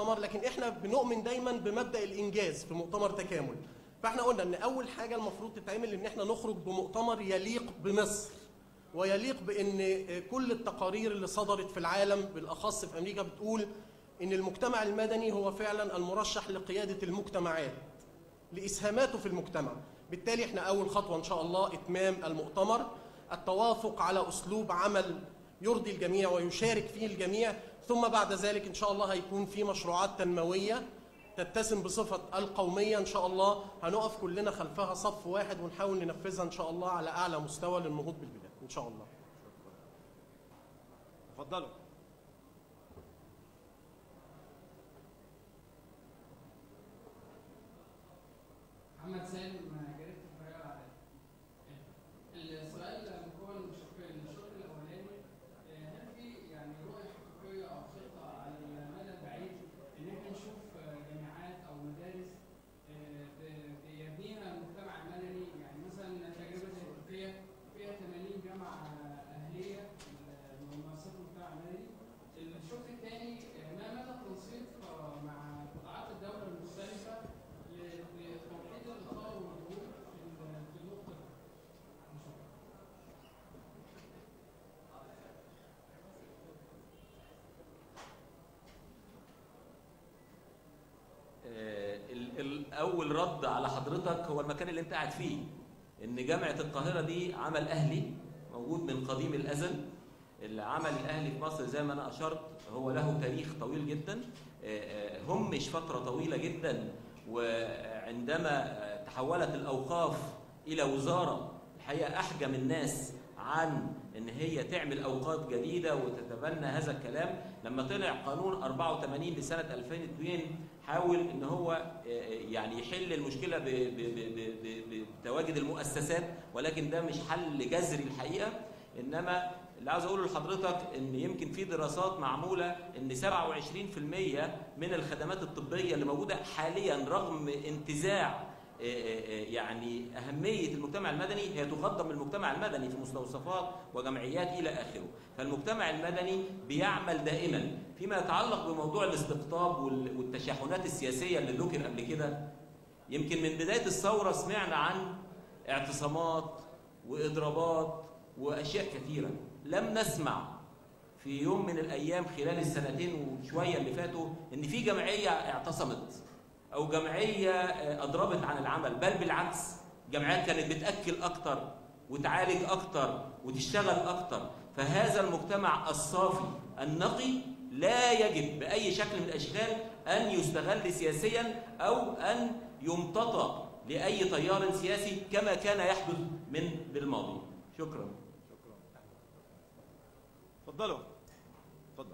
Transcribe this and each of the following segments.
المؤتمر لكن احنا بنؤمن دايما بمبدا الانجاز في مؤتمر تكامل فاحنا قلنا ان اول حاجه المفروض تتعمل ان احنا نخرج بمؤتمر يليق بمصر ويليق بان كل التقارير اللي صدرت في العالم بالاخص في امريكا بتقول ان المجتمع المدني هو فعلا المرشح لقياده المجتمعات لاسهاماته في المجتمع بالتالي احنا اول خطوه ان شاء الله اتمام المؤتمر التوافق على اسلوب عمل يرضي الجميع ويشارك فيه الجميع ثم بعد ذلك ان شاء الله هيكون في مشروعات تنمويه تتسم بصفه القوميه ان شاء الله هنقف كلنا خلفها صف واحد ونحاول ننفذها ان شاء الله على اعلى مستوى للنهوض بالبلاد ان شاء الله اتفضلوا محمد سالم جريدة القاهرة العدد. السؤال مكون من شقين، الشق الأولاني آه، هل في يعني رؤية حقيقية أو خطة على المدى البعيد إن احنا نشوف آه، جامعات أو مدارس آه، ب- بيبنيها المجتمع المدني يعني مثلا تجربة زي تركيا فيها 80 جامعة أهلية من مؤسسات المجتمع المدني. الشق الثاني آه، ما مدى التنسيق آه، مع قطاعات الدولة المختلفة لتوحيد الاطار والجهود في ال- في النقطه دي. شكرا. آه، ال- ال- اول رد على حضرتك هو المكان اللي انت قاعد فيه ان جامعه القاهره دي عمل اهلي موجود من قديم الازل العمل الاهلي في مصر زي ما انا اشرت هو له تاريخ طويل جدا آه، آه، همش فتره طويله جدا وعندما آه، تحولت الاوقاف الى وزاره الحقيقه احجم الناس عن ان هي تعمل اوقات جديده وتتبنى هذا الكلام لما طلع قانون 84 لسنه 2002 حاول ان هو آه، يعني يحل المشكله ب- ب- ب- ب- ب- بتواجد المؤسسات ولكن ده مش حل جذري الحقيقه انما اللي عاوز اقوله لحضرتك ان يمكن في دراسات معموله ان 27% من الخدمات الطبيه اللي موجوده حاليا رغم انتزاع آه، آه، يعني أهمية المجتمع المدني هي تقدم من المجتمع المدني في مستوصفات وجمعيات إلى آخره فالمجتمع المدني بيعمل دائما فيما يتعلق بموضوع الاستقطاب وال- والتشحنات السياسية اللي ذكر قبل كده يمكن من بداية الثورة سمعنا عن اعتصامات وإضرابات وأشياء كثيرة لم نسمع في يوم من الأيام خلال السنتين وشوية اللي فاتوا إن في جمعية اعتصمت او جمعيه آه، اضربت عن العمل بل بالعكس جمعيات كانت بتاكل اكتر وتعالج اكتر وتشتغل اكتر فهذا المجتمع الصافي النقي لا يجب باي شكل من الاشكال ان يستغل سياسيا او ان يمتطى لاي تيار سياسي كما كان يحدث من بالماضي شكرا اتفضلوا اتفضل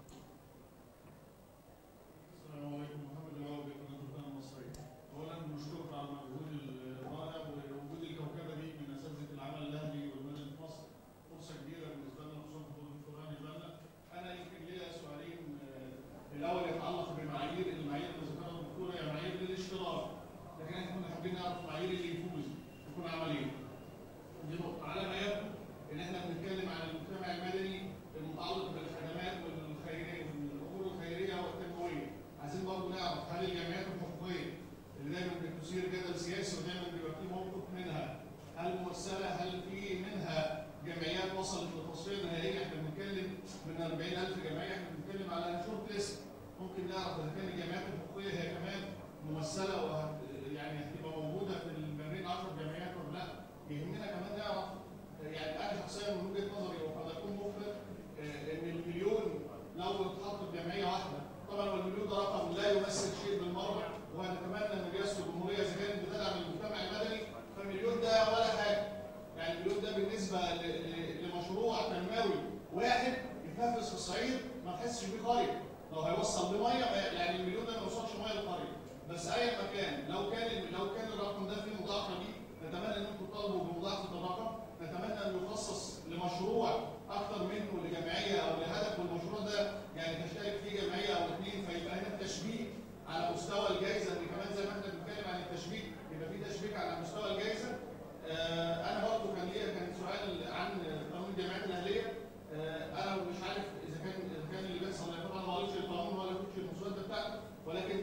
السلام عليكم محمد العوضي قناة القناة المصرية. أولا نشكرك على المجهود الرائع ووجود الكوكبة دي من أساتذة العمل الأهلي والمدني في مصر. فرصة كبيرة بالنسبة لنا خصوصا في حضور الدكتور هاني بنا. أنا يمكن ليا سؤالين آه، الأول يتعلق بمعايير المعايير اللي ذكرها الدكتور هي معايير للاشتراك. لكن احنا كنا حابين نعرف معايير اللي يفوز يكون عمل إيه. دي نقطة. على ما يبدو إن احنا بنتكلم عن المجتمع المدني المتعلق بالخدمات والخيرية والأمور الخيرية والتنموية. عايزين برضه نعرف هل الجمعيات الحقوقيه اللي دايما بتثير جدل سياسي ودايما بيبقى في موقف منها هل ممثله هل في منها جمعيات وصلت لتصفيه نهائيه احنا بنتكلم من 40000 جمعيه احنا بنتكلم على شورت ليست ممكن نعرف اذا كان الجمعيات الحقوقيه هي كمان ممثله وهت يعني هتبقى موجوده في البرين 10 جمعيات ولا لا يهمنا كمان نعرف يعني انا شخصيا من وجهه نظري وقد اكون مخطئ آه، ان المليون لو اتحط في جمعيه واحده طبعا والمليون ده رقم لا يمثل شيء بالمره ونتمنى ان رئاسه الجمهوريه اذا كانت بتدعم المجتمع المدني فالمليون ده ولا حاجه يعني المليون ده بالنسبه ل- ل- لمشروع تنموي واحد يتنفذ في الصعيد ما تحسش بيه قريه لو هيوصل لميه ما- يعني المليون ده ما يوصلش ميه للقريه بس اي مكان لو كان لو كان الرقم ده فيه مضاعفه ليه نتمنى ان انتم تطالبوا بمضاعفه الرقم نتمنى ان يخصص لمشروع اكثر منه لجمعيه او لهدف والمشروع ده يعني تشترك فيه جمعيه او اثنين فيبقى هنا التشبيك على مستوى الجائزه ان كمان زي ما احنا بنتكلم عن التشبيك يبقى في تشبيك على مستوى الجائزه آه انا برضه كان ليا كان سؤال عن قانون الجمعيات الاهليه آه انا مش عارف اذا كان اذا كان اللي بيحصل طبعا ما قريتش القانون ولا كنتش المسوده بتاعته ولكن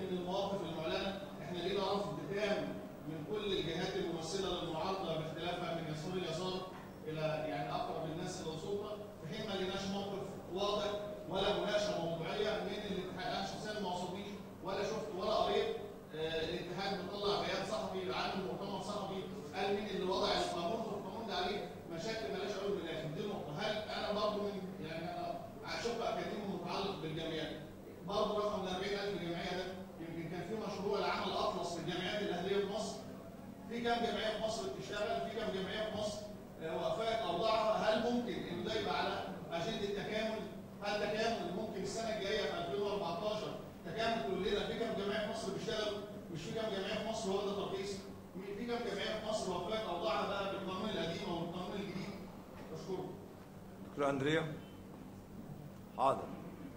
الجمعيات برضه رقم ال 40000 جمعيه ده يمكن كان في مشروع العمل الاطلس للجمعيات الاهليه في مصر في كام جمعيه في مصر بتشتغل في كام جمعيه في مصر آه، وقفات اوضاعها هل ممكن انه ده يبقى على اجنده تكامل هل تكامل ممكن السنه الجايه في 2014 تكامل كلنا في كام جمعيه في مصر بيشتغلوا مش في كام جمعيه في مصر هو ده ترخيص في كام جمعيه في مصر وقفات اوضاعها بقى بالقانون القديم او بالقانون الجديد بشكرك دكتور اندريا حاضر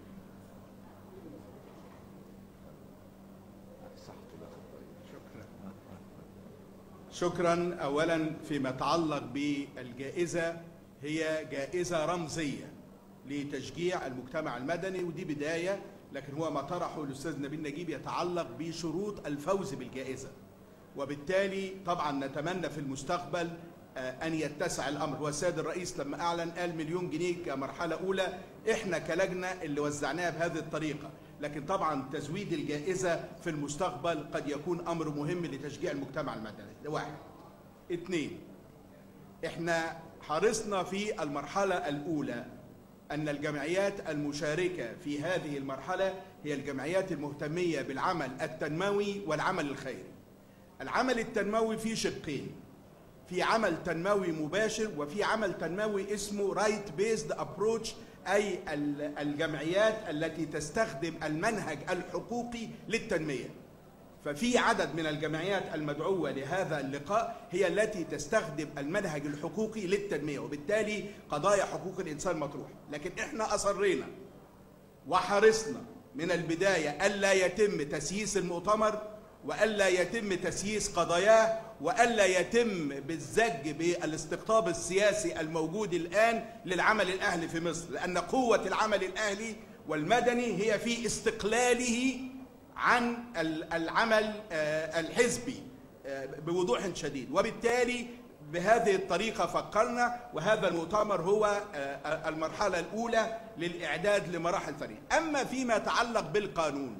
شكرا اولا فيما يتعلق بالجائزه هي جائزه رمزيه لتشجيع المجتمع المدني ودي بدايه لكن هو ما طرحه الاستاذ نبيل نجيب يتعلق بشروط الفوز بالجائزه وبالتالي طبعا نتمنى في المستقبل آه، ان يتسع الامر هو السيد الرئيس لما اعلن قال مليون جنيه كمرحله اولى احنا كلجنه اللي وزعناها بهذه الطريقه لكن طبعا تزويد الجائزه في المستقبل قد يكون امر مهم لتشجيع المجتمع المدني ده واحد اثنين احنا حرصنا في المرحله الاولى ان الجمعيات المشاركه في هذه المرحله هي الجمعيات المهتميه بالعمل التنموي والعمل الخيري العمل التنموي فيه شقين في عمل تنموي مباشر وفي عمل تنموي اسمه رايت بيزد ابروتش اي ال- الجمعيات التي تستخدم المنهج الحقوقي للتنميه ففي عدد من الجمعيات المدعوه لهذا اللقاء هي التي تستخدم المنهج الحقوقي للتنميه وبالتالي قضايا حقوق الانسان مطروحه لكن احنا اصرينا وحرصنا من البدايه الا يتم تسييس المؤتمر والا يتم تسييس قضاياه والا يتم بالزج بالاستقطاب السياسي الموجود الان للعمل الاهلي في مصر لان قوه العمل الاهلي والمدني هي في استقلاله عن ال- العمل آه، الحزبي آه، بوضوح شديد وبالتالي بهذه الطريقة فكرنا وهذا المؤتمر هو آه، المرحلة الأولى للإعداد لمراحل ثانية أما فيما يتعلق بالقانون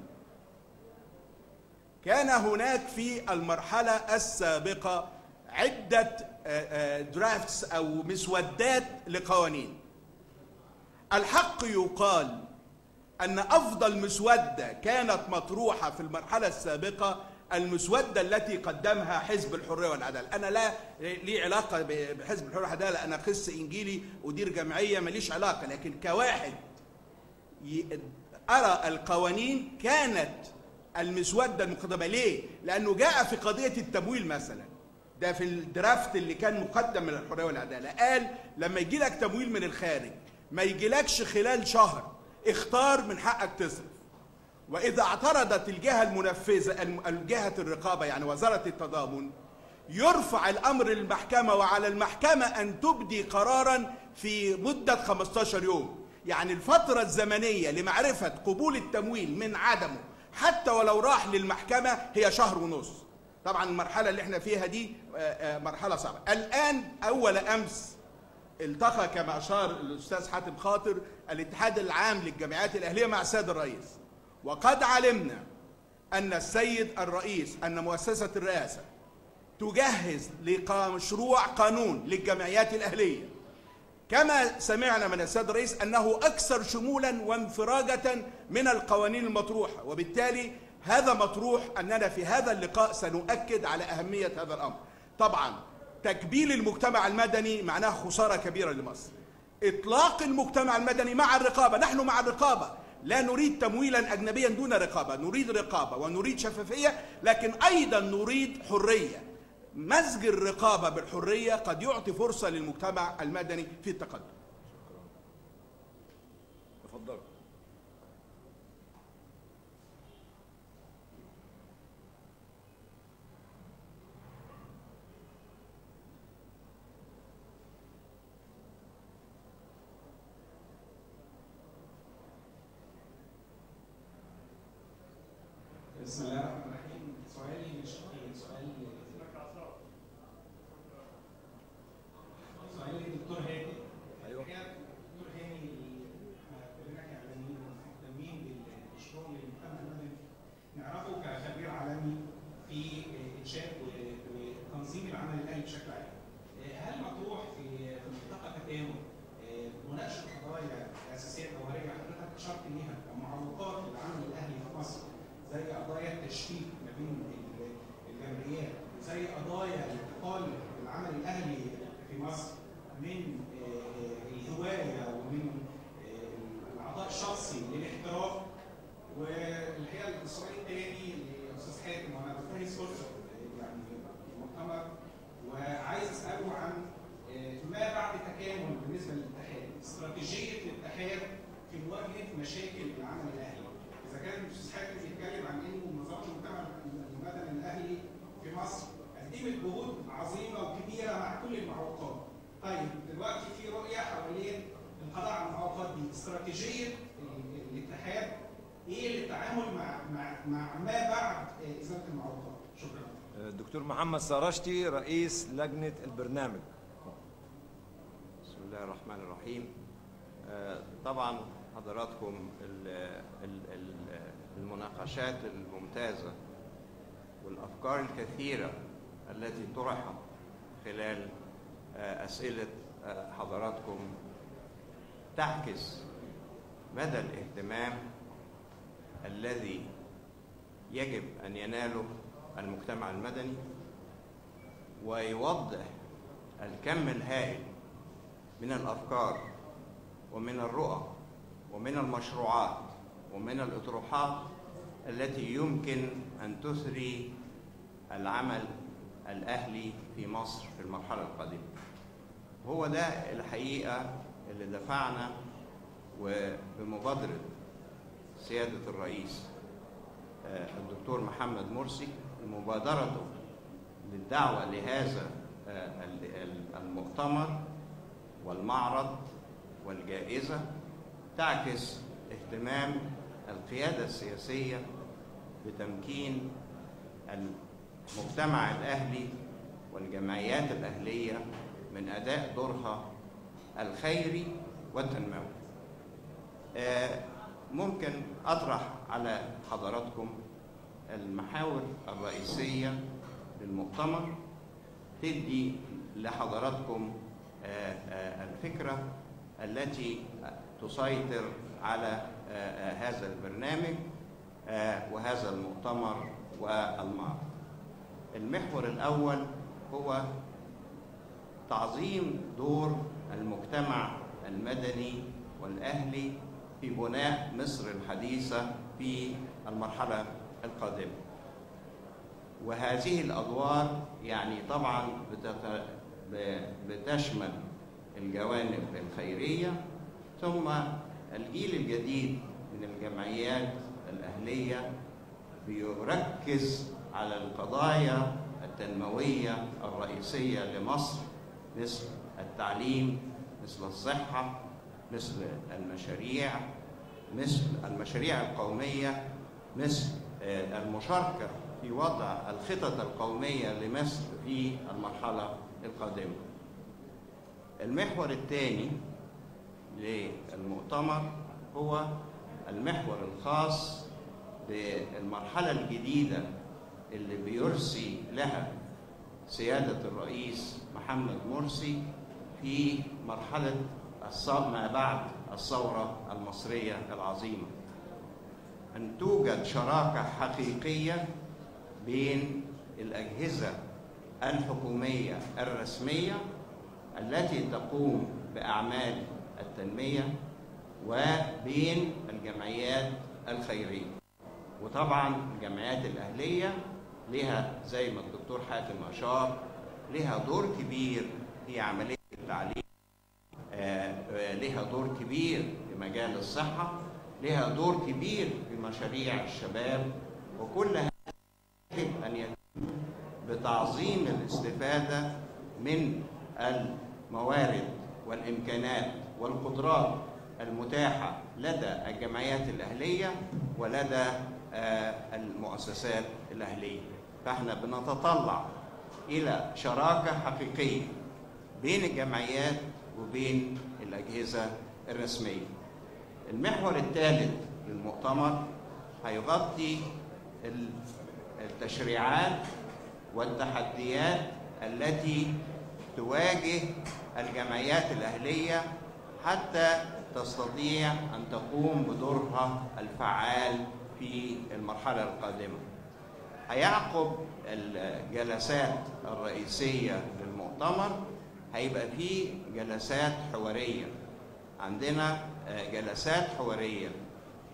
كان هناك في المرحلة السابقة عدة درافتس أو مسودات لقوانين الحق يقال أن أفضل مسودة كانت مطروحة في المرحلة السابقة المسودة التي قدمها حزب الحرية والعدالة أنا لا لي علاقة بحزب الحرية والعدالة أنا قس إنجيلي أدير جمعية ماليش علاقة لكن كواحد ي- أرى القوانين كانت المسودة المقدمة ليه؟ لأنه جاء في قضية التمويل مثلا ده في الدرافت اللي كان مقدم من الحرية والعدالة قال لما يجي لك تمويل من الخارج ما يجيلكش خلال شهر اختار من حقك تصرف وإذا اعترضت الجهة المنفذة الم- الجهة الرقابة يعني وزارة التضامن يرفع الأمر للمحكمة وعلى المحكمة أن تبدي قرارا في مدة 15 يوم يعني الفترة الزمنية لمعرفة قبول التمويل من عدمه حتى ولو راح للمحكمة هي شهر ونص طبعا المرحلة اللي احنا فيها دي آه، آه، مرحلة صعبة الآن أول أمس التقى كما اشار الاستاذ حاتم خاطر الاتحاد العام للجامعات الاهليه مع السيد الرئيس وقد علمنا ان السيد الرئيس ان مؤسسه الرئاسه تجهز لمشروع قانون للجمعيات الاهليه كما سمعنا من السيد الرئيس انه اكثر شمولا وانفراجه من القوانين المطروحه وبالتالي هذا مطروح اننا في هذا اللقاء سنؤكد على اهميه هذا الامر طبعا تكبيل المجتمع المدني معناه خساره كبيره لمصر اطلاق المجتمع المدني مع الرقابه نحن مع الرقابه لا نريد تمويلا اجنبيا دون رقابه نريد رقابه ونريد شفافيه لكن ايضا نريد حريه مزج الرقابه بالحريه قد يعطي فرصه للمجتمع المدني في التقدم تفضل بسم الله الرحمن الرحيم سؤالي مش سؤال سؤالي للدكتور هاني أيوة. الحقيقة الدكتور هاني احنا كلنا كاعلاميين مهتمين بالشغل المجتمع المدني نعرفه كخبير عالمي في انشاء وتنظيم العمل الاهلي بشكل عام. هل مطروح في في ملتقى تكامل مناقشه قضايا اساسيه جوهريه حضرتك اشرت ليها كمعوض السؤال الثاني لاستاذ حاتم وانا بفرز فرصه يعني في المؤتمر وعايز اساله عن آه، ما بعد تكامل بالنسبه للاتحاد استراتيجيه الاتحاد في مواجهه مشاكل العمل الاهلي اذا كان الاستاذ حاتم بيتكلم عن انه نظام المجتمع المدني الاهلي في مصر قدمت جهود عظيمه وكبيره مع كل المعوقات طيب دلوقتي في رؤيه حوالين القضاء على المعوقات دي استراتيجيه ال- الاتحاد ايه للتعامل مع مع مع ما بعد آه، ازاله المعوقات شكرا الدكتور محمد سرشتي رئيس لجنة البرنامج بسم الله الرحمن الرحيم آه، طبعا حضراتكم ال- ال- ال- المناقشات الممتازة والأفكار الكثيرة التي طرحت خلال آه، أسئلة آه، حضراتكم تعكس مدى الاهتمام الذي يجب أن يناله المجتمع المدني ويوضح الكم الهائل من الافكار ومن الرؤى ومن المشروعات ومن الاطروحات التي يمكن ان تثري العمل الاهلي في مصر في المرحله القادمه. هو ده الحقيقه اللي دفعنا وبمبادره سياده الرئيس آه، الدكتور محمد مرسي مبادرته للدعوه لهذا آه، ال- ال- المؤتمر والمعرض والجائزة تعكس اهتمام القيادة السياسية بتمكين المجتمع الأهلي والجمعيات الأهلية من أداء دورها الخيري والتنموي. آه، ممكن أطرح على حضراتكم المحاور الرئيسية للمؤتمر تدي لحضراتكم آه، آه، الفكرة التي تسيطر على آه، آه، هذا البرنامج آه، وهذا المؤتمر والمعرض المحور الأول هو تعظيم دور المجتمع المدني والأهلي في بناء مصر الحديثة في المرحلة القادمة وهذه الأدوار يعني طبعا بتت... ب- بتشمل الجوانب الخيرية ثم الجيل الجديد من الجمعيات الأهلية بيركز على القضايا التنموية الرئيسية لمصر مثل التعليم مثل الصحة مثل المشاريع مثل المشاريع القومية مثل آه، المشاركة في وضع الخطط القومية لمصر في المرحلة القادمة المحور الثاني للمؤتمر هو المحور الخاص بالمرحلة الجديدة اللي بيرسي لها سيادة الرئيس محمد مرسي في مرحلة الص- ما بعد الثورة المصرية العظيمة أن توجد شراكة حقيقية بين الأجهزة الحكومية الرسمية التي تقوم بأعمال التنمية وبين الجمعيات الخيرية وطبعا الجمعيات الأهلية لها زي ما الدكتور حاتم أشار لها دور كبير في عملية التعليم آه، آه، لها دور كبير في مجال الصحة لها دور كبير في مشاريع الشباب وكل هذا يجب أن يتم بتعظيم الاستفادة من الموارد والإمكانات والقدرات المتاحة لدى الجمعيات الأهلية ولدى آه، المؤسسات الأهلية فاحنا بنتطلع إلى شراكة حقيقية بين الجمعيات وبين الأجهزة الرسمية المحور الثالث للمؤتمر هيغطي ال- التشريعات والتحديات التي تواجه الجمعيات الأهلية حتى تستطيع أن تقوم بدورها الفعال في المرحلة القادمة هيعقب الجلسات الرئيسية للمؤتمر هيبقى فيه جلسات حوارية عندنا آه، جلسات حوارية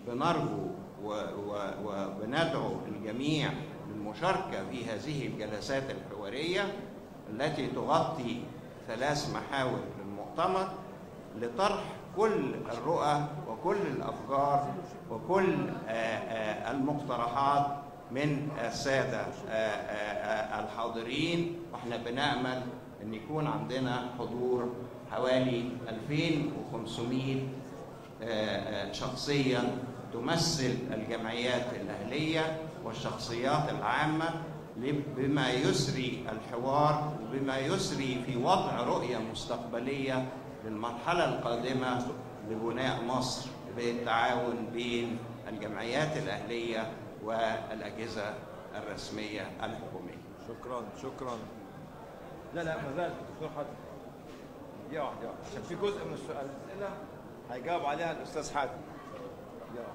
بنرجو و- و- وبندعو الجميع للمشاركة في هذه الجلسات الحوارية التي تغطي ثلاث محاور للمؤتمر لطرح كل الرؤى وكل الأفكار وكل آه، آه، المقترحات من السادة آه، آه، آه، الحاضرين واحنا بنأمل أن يكون عندنا حضور حوالي 2500 آه، آه، شخصية تمثل الجمعيات الأهلية والشخصيات العامة ل- بما يسري الحوار وبما يسري في وضع رؤية مستقبلية للمرحلة القادمة لبناء مصر بالتعاون بين الجمعيات الأهلية والأجهزة الرسمية الحكومية شكرا شكرا لا لا ما زال دكتور حاتم دقيقة واحدة عشان في جزء من السؤال الأسئلة هيجاوب عليها الأستاذ حاتم دقيقة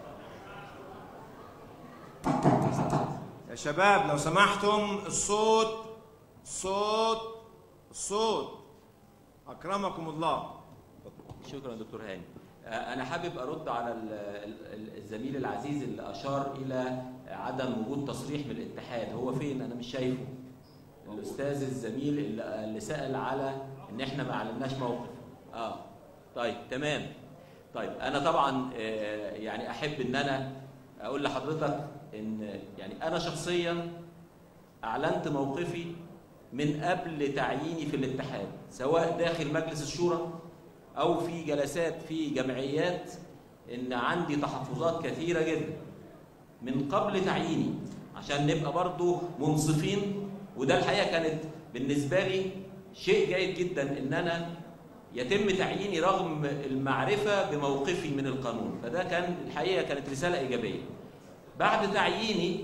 واحدة. يا شباب لو سمحتم الصوت الصوت الصوت أكرمكم الله شكرا دكتور هاني آه، انا حابب ارد على ال- ال- ال- الزميل العزيز اللي اشار الى عدم وجود تصريح من الاتحاد هو فين انا مش شايفه الاستاذ الزميل اللي اللي سال على ان احنا ما اعلناش موقف اه طيب تمام طيب انا طبعا آه، يعني احب ان انا اقول لحضرتك ان يعني انا شخصيا اعلنت موقفي من قبل تعييني في الاتحاد سواء داخل مجلس الشورى او في جلسات في جمعيات ان عندي تحفظات كثيره جدا من قبل تعييني عشان نبقى برضو منصفين وده الحقيقه كانت بالنسبه لي شيء جيد جدا ان انا يتم تعييني رغم المعرفه بموقفي من القانون فده كان الحقيقه كانت رساله ايجابيه بعد تعييني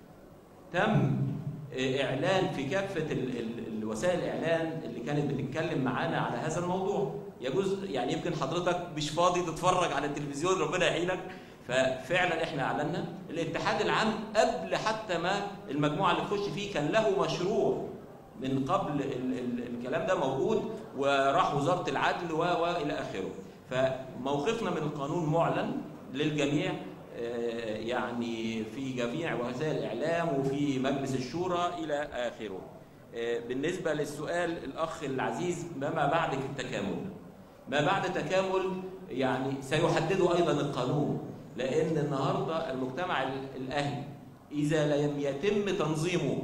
تم اعلان في كافه ال- ال- الوسائل الاعلان اللي كانت بتتكلم معانا على هذا الموضوع يجوز يعني يمكن حضرتك مش فاضي تتفرج على التلفزيون ربنا يعينك ففعلا احنا اعلنا الاتحاد العام قبل حتى ما المجموعه اللي تخش فيه كان له مشروع من قبل ال ال الكلام ده موجود وراح وزاره العدل و- والى اخره فموقفنا من القانون معلن للجميع آه، يعني في جميع وسائل الاعلام وفي مجلس الشورى الى اخره آه، بالنسبه للسؤال الاخ العزيز ما بعد التكامل ما بعد تكامل يعني سيحدده ايضا القانون لان النهارده المجتمع ال- الاهلي اذا لم يتم تنظيمه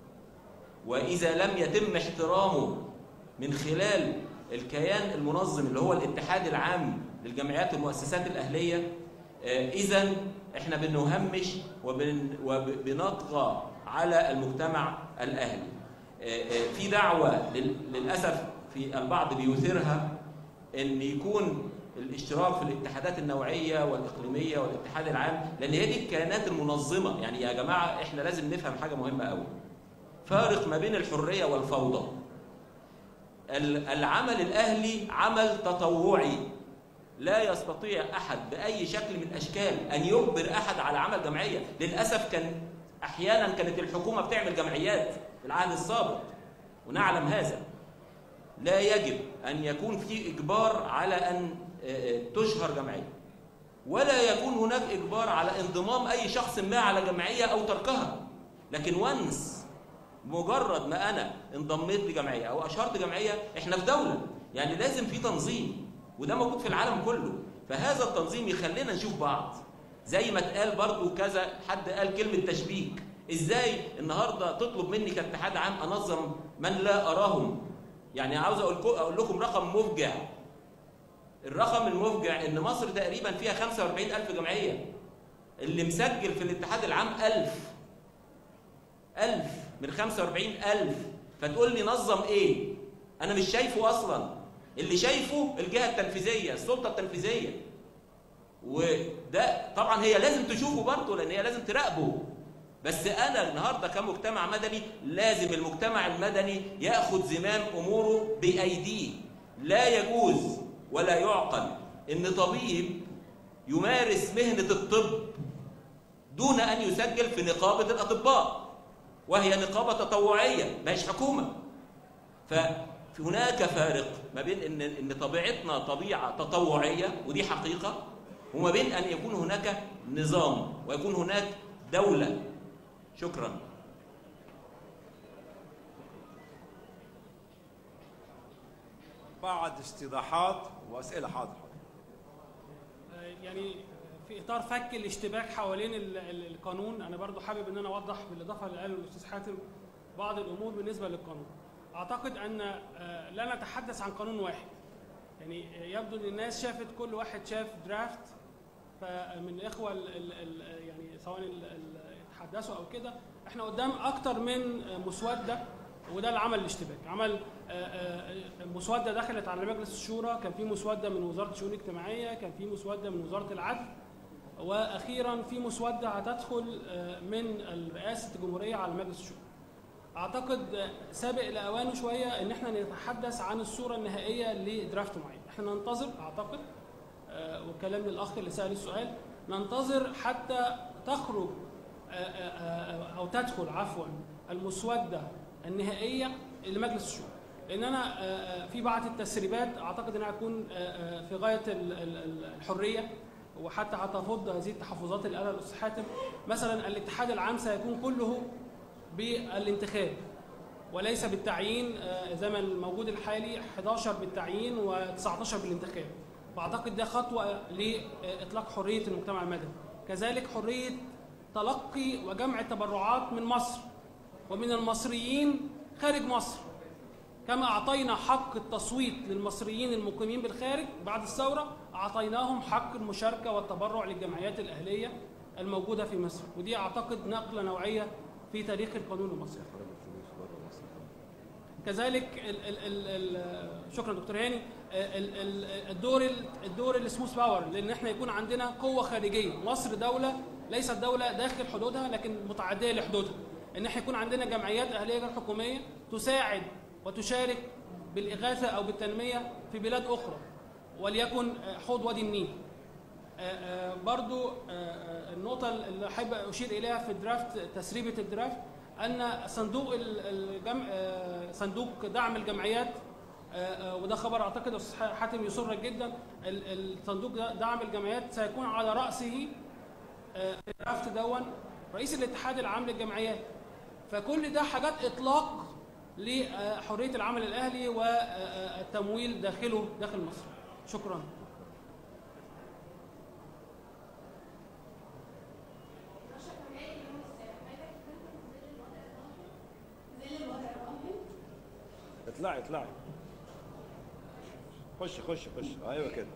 واذا لم يتم احترامه من خلال الكيان المنظم اللي هو الاتحاد العام للجمعيات والمؤسسات الاهليه اذا احنا بنهمش وبن- وبنطغى على المجتمع الاهلي آه، آه، في دعوه لل- للاسف في البعض بيثيرها ان يكون الاشتراك في الاتحادات النوعيه والاقليميه والاتحاد العام لان هي دي الكيانات المنظمه يعني يا جماعه احنا لازم نفهم حاجه مهمه قوي فارق ما بين الحريه والفوضى ال- العمل الاهلي عمل تطوعي لا يستطيع احد باي شكل من الاشكال ان يجبر احد على عمل جمعيه للاسف كان احيانا كانت الحكومه بتعمل جمعيات في العهد السابق ونعلم هذا لا يجب ان يكون في اجبار على ان آه، آه، تشهر جمعيه ولا يكون هناك اجبار على انضمام اي شخص ما على جمعيه او تركها لكن وانس مجرد ما انا انضميت لجمعيه او اشهرت جمعيه احنا في دوله يعني لازم في تنظيم وده موجود في العالم كله فهذا التنظيم يخلينا نشوف بعض زي ما اتقال برضو كذا حد قال كلمه تشبيك ازاي النهارده تطلب مني كاتحاد عام انظم من لا اراهم يعني عاوز اقول اقول لكم رقم مفجع الرقم المفجع ان مصر تقريبا فيها 45000 جمعيه اللي مسجل في الاتحاد العام 1000 1000 من 45000 فتقول لي نظم ايه انا مش شايفه اصلا اللي شايفه الجهه التنفيذيه السلطه التنفيذيه وده طبعا هي لازم تشوفه برضه لان هي لازم تراقبه بس انا النهارده كمجتمع مدني لازم المجتمع المدني ياخذ زمام اموره بايديه لا يجوز ولا يعقل ان طبيب يمارس مهنه الطب دون ان يسجل في نقابه الاطباء وهي نقابه تطوعيه مش حكومه فهناك فارق ما بين ان ان طبيعتنا طبيعه تطوعيه ودي حقيقه وما بين ان يكون هناك نظام ويكون هناك دوله شكرا بعد استيضاحات واسئله حاضر يعني في اطار فك الاشتباك حوالين ال- ال- القانون انا برضو حابب ان انا اوضح بالاضافه اللي قاله الاستاذ حاتم بعض الامور بالنسبه للقانون اعتقد ان آه، لا نتحدث عن قانون واحد يعني آه، يبدو ان الناس شافت كل واحد شاف درافت فمن الاخوه ال ال ال يعني سواء ال- ال- يتحدثوا او كده احنا قدام اكتر من آه، مسوده وده اللي عمل الاشتباك عمل آه، آه، مسوده دخلت على مجلس الشورى كان في مسوده من وزاره الشؤون الاجتماعيه كان في مسوده من وزاره العدل واخيرا في مسوده هتدخل آه، من رئاسه الجمهوريه على مجلس الشورى اعتقد آه، سابق لاوانه شويه ان احنا نتحدث عن الصوره النهائيه لدرافت معين احنا ننتظر اعتقد آه، والكلام للاخ اللي سال السؤال ننتظر حتى تخرج آه، آه، آه، او تدخل عفوا المسوده النهائيه لمجلس الشورى لان انا آه، آه، في بعض التسريبات اعتقد انها هتكون آه، آه، في غايه ال- ال- ال- الحريه وحتى هتفض هذه التحفظات اللي قالها الاستاذ حاتم مثلا الاتحاد العام سيكون كله بالانتخاب وليس بالتعيين آه، زي ما الموجود الحالي 11 بالتعيين و19 بالانتخاب فاعتقد ده خطوه لاطلاق حريه المجتمع المدني كذلك حريه تلقي وجمع التبرعات من مصر ومن المصريين خارج مصر كما اعطينا حق التصويت للمصريين المقيمين بالخارج بعد الثوره اعطيناهم حق المشاركه والتبرع للجمعيات الاهليه الموجوده في مصر ودي اعتقد نقله نوعيه في تاريخ القانون المصري كذلك ال ال ال ال شكرا دكتور هاني ال ال الدور ال- الدور السموث باور لان احنا يكون عندنا قوه خارجيه مصر دوله ليست دوله داخل حدودها لكن متعديه لحدودها ان احنا يكون عندنا جمعيات اهليه غير حكوميه تساعد وتشارك بالاغاثه او بالتنميه في بلاد اخرى وليكن آه، حوض وادي النيل آه، آه، برضو آه، آه، النقطة اللي أحب أشير إليها في الدرافت تسريبة الدرافت أن صندوق ال- الجم... آه، صندوق دعم الجمعيات آه، آه، وده خبر أعتقد أستاذ حاتم يسرك جدا ال- الصندوق ده- دعم الجمعيات سيكون على رأسه آه، في الدرافت دون رئيس الاتحاد العام للجمعيات فكل ده حاجات إطلاق لحرية العمل الأهلي والتمويل داخله داخل مصر شكرا اطلعي اطلعي خش خش خش ايوه كده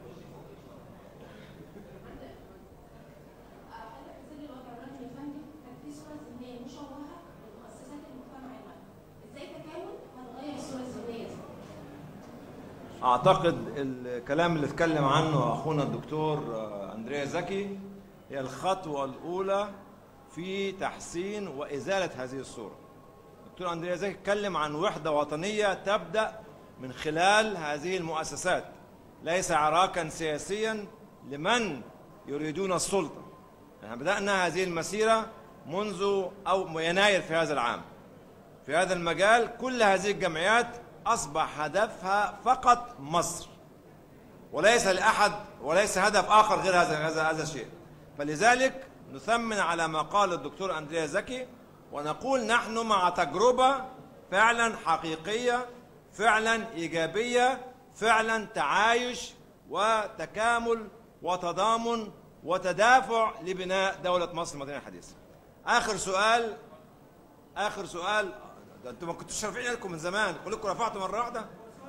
اعتقد الكلام اللي اتكلم عنه اخونا الدكتور آه، اندريا زكي هي الخطوه الاولى في تحسين وازاله هذه الصوره الدكتور اندريا زكي اتكلم عن وحده وطنيه تبدا من خلال هذه المؤسسات ليس عراكا سياسيا لمن يريدون السلطه يعني بدانا هذه المسيره منذ او يناير في هذا العام في هذا المجال كل هذه الجمعيات اصبح هدفها فقط مصر وليس لاحد وليس هدف اخر غير هذا هذا هذا الشيء فلذلك نثمن على ما قال الدكتور اندريا زكي ونقول نحن مع تجربه فعلا حقيقيه فعلا ايجابيه فعلا تعايش وتكامل وتضامن وتدافع لبناء دوله مصر المدنيه الحديثه. اخر سؤال اخر سؤال ده انتوا ما كنتوش رافعين لكم من زمان كلكم رفعتوا مره واحده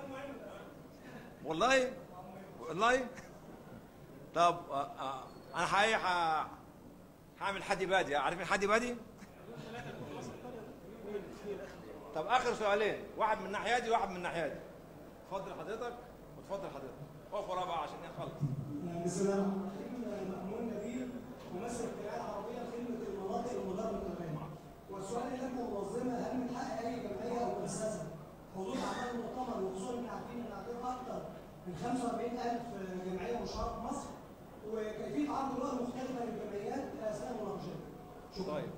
والله والله طب آه، آه، انا حقيقي ح- هعمل حدي بادي عارفين حدي بادي طب اخر سؤالين واحد من الناحيه دي وواحد من الناحيه دي اتفضل حضرتك واتفضل حضرتك اقف ورا بقى عشان نخلص بسم الله الرحمن الرحيم مأمون نبيل ممثل الجمعيه العربيه لخدمه المناطق المدار بالامان والسؤال اللي احنا منظمه هل من حق اي جمعيه او مؤسسه حضور اعمال المؤتمر وخصوصا ان عارفين ان عندنا اكثر من 45000 جمعيه مشاركه في مصر وكيفيه عرض رؤى مختلفه للجمعيات اثناء المناقشات شكرا طيب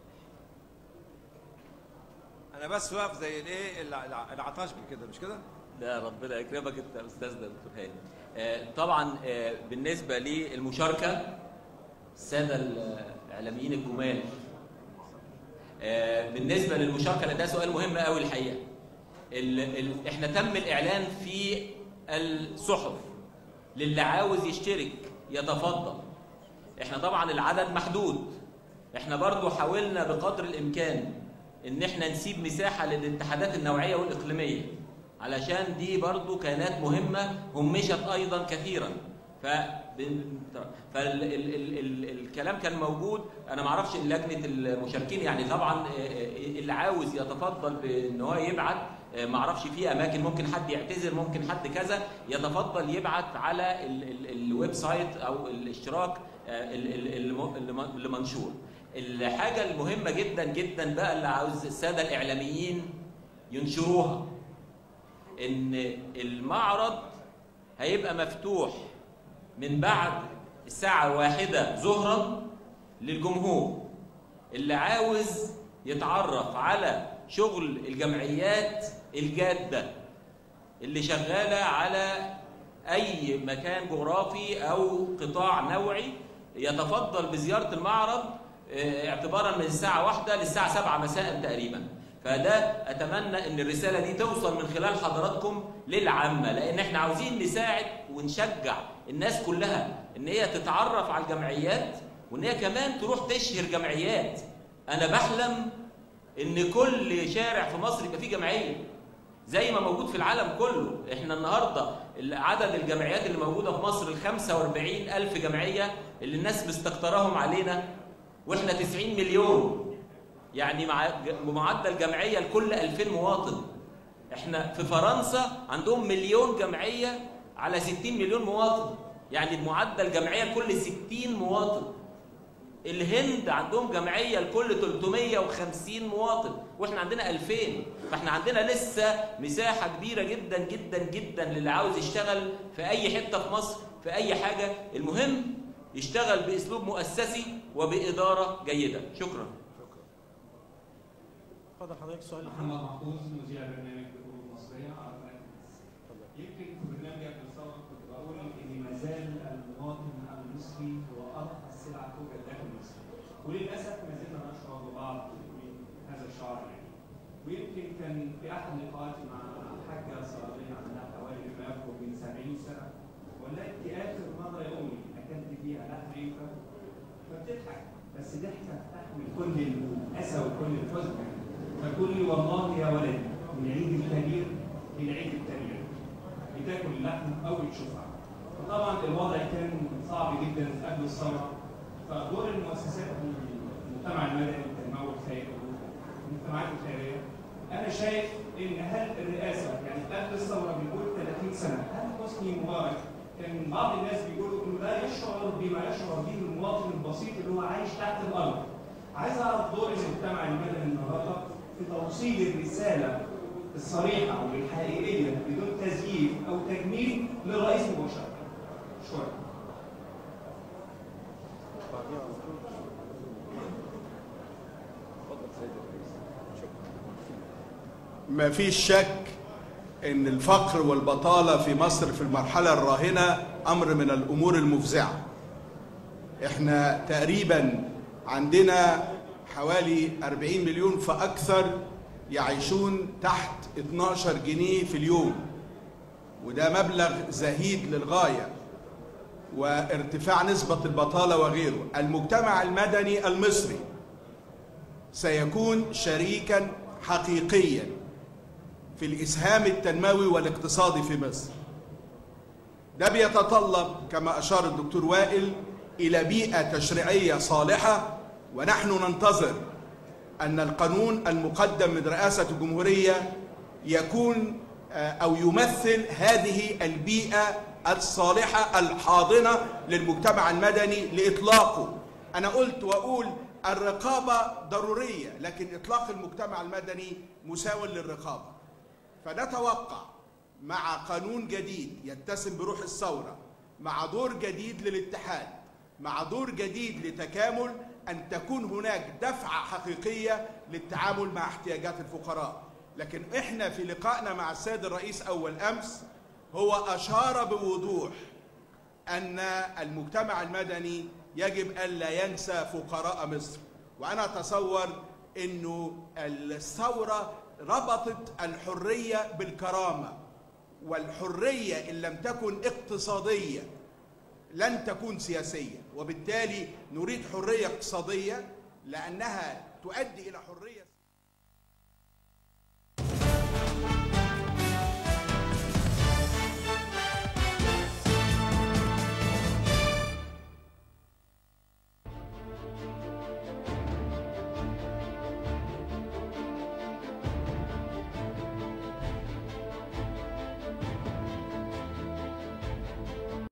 انا بس واقف زي الايه الع- الع- العطاشبي كده مش كده لا ربنا يكرمك انت استاذنا دكتور هاني آه، طبعا آه، بالنسبه للمشاركه الساده الاعلاميين الجمال آه، بالنسبه للمشاركه لأن ده سؤال مهم قوي الحقيقه ال ال احنا تم الاعلان في الصحف للي عاوز يشترك يتفضل احنا طبعا العدد محدود احنا برضو حاولنا بقدر الامكان ان احنا نسيب مساحه للاتحادات النوعيه والاقليميه علشان دي برضو كانت مهمه همشت ايضا كثيرا ف فالكلام كان موجود انا ما اعرفش لجنه المشاركين يعني طبعا اللي عاوز يتفضل بان هو يبعت ما اعرفش في اماكن ممكن حد يعتذر ممكن حد كذا يتفضل يبعت على ال- ال- الويب سايت او الاشتراك ال- ال- الم- الم- اللي منشور الحاجه المهمه جدا جدا بقى اللي عاوز الساده الاعلاميين ينشروها ان المعرض هيبقى مفتوح من بعد الساعة واحدة ظهرا للجمهور اللي عاوز يتعرف على شغل الجمعيات الجادة اللي شغالة على أي مكان جغرافي أو قطاع نوعي يتفضل بزيارة المعرض اه، اعتبارا من الساعة واحدة للساعة سبعة مساء تقريبا فده أتمنى أن الرسالة دي توصل من خلال حضراتكم للعامة لأن احنا عاوزين نساعد ونشجع الناس كلها ان هي تتعرف على الجمعيات وان هي كمان تروح تشهر جمعيات انا بحلم ان كل شارع في مصر يبقى فيه جمعيه زي ما موجود في العالم كله احنا النهارده عدد الجمعيات اللي موجوده في مصر ال 45 الف جمعيه اللي الناس مستكتراهم علينا واحنا 90 مليون يعني مع معدل جمعيه لكل 2000 مواطن احنا في فرنسا عندهم مليون جمعيه على 60 مليون مواطن يعني معدل جمعيه لكل 60 مواطن الهند عندهم جمعيه لكل 350 مواطن واحنا عندنا 2000 فاحنا عندنا لسه مساحه كبيره جدا جدا جدا للي عاوز يشتغل في اي حته في مصر في اي حاجه المهم يشتغل باسلوب مؤسسي وباداره جيده شكرا اتفضل حضرتك السؤال محمد محفوظ مذيع برنامج الحروب المصريه على قناه يمكن في برنامج قبل الثوره كنت بقول ان ما زال المواطن المصري هو ارخص سلعه توجد داخل مصر وللاسف ما زلنا نشعر ببعض من هذا الشعار يعني ويمكن كان في احد لقاءاتي مع حاجه صيدليه عندها حوالي ما يقرب من 70 سنه ولقيت اخر مره يومي اكلت فيها لحم ريفه فبتضحك بس ضحكه تحمل كل الاسى وكل الحزن يعني فتقول لي والله يا ولدي من عيد الكبير للعيد الكبير بتاكل اللحم او بتشوفها فطبعا الوضع كان صعب جدا قبل الثوره فدور المؤسسات المجتمع المدني التنموي الخيري المجتمعات الخيريه انا شايف ان هل الرئاسه يعني قبل الثوره بنقول 30 سنه هل حسني مبارك كان بعض الناس بيقولوا انه لا يشعر بما يشعر به المواطن البسيط اللي هو عايش تحت الارض عايز اعرف دور المجتمع المدني النهارده في توصيل الرساله الصريحه والحقيقيه بدون تزييف او تجميل للرئيس مباشره. شكرا. ما فيش شك ان الفقر والبطاله في مصر في المرحله الراهنه امر من الامور المفزعه احنا تقريبا عندنا حوالي 40 مليون فاكثر يعيشون تحت 12 جنيه في اليوم وده مبلغ زهيد للغايه وارتفاع نسبه البطاله وغيره المجتمع المدني المصري سيكون شريكا حقيقيا في الاسهام التنموي والاقتصادي في مصر ده بيتطلب كما اشار الدكتور وائل الى بيئه تشريعيه صالحه ونحن ننتظر ان القانون المقدم من رئاسه الجمهوريه يكون او يمثل هذه البيئه الصالحه الحاضنه للمجتمع المدني لاطلاقه انا قلت واقول الرقابه ضروريه لكن اطلاق المجتمع المدني مساو للرقابه فنتوقع مع قانون جديد يتسم بروح الثوره مع دور جديد للاتحاد مع دور جديد لتكامل ان تكون هناك دفعه حقيقيه للتعامل مع احتياجات الفقراء لكن احنا في لقائنا مع السيد الرئيس اول امس هو اشار بوضوح ان المجتمع المدني يجب الا ينسى فقراء مصر وانا اتصور انه الثوره ربطت الحريه بالكرامه والحريه ان لم تكن اقتصاديه لن تكون سياسيه وبالتالي نريد حريه اقتصاديه لانها تؤدي الى حريه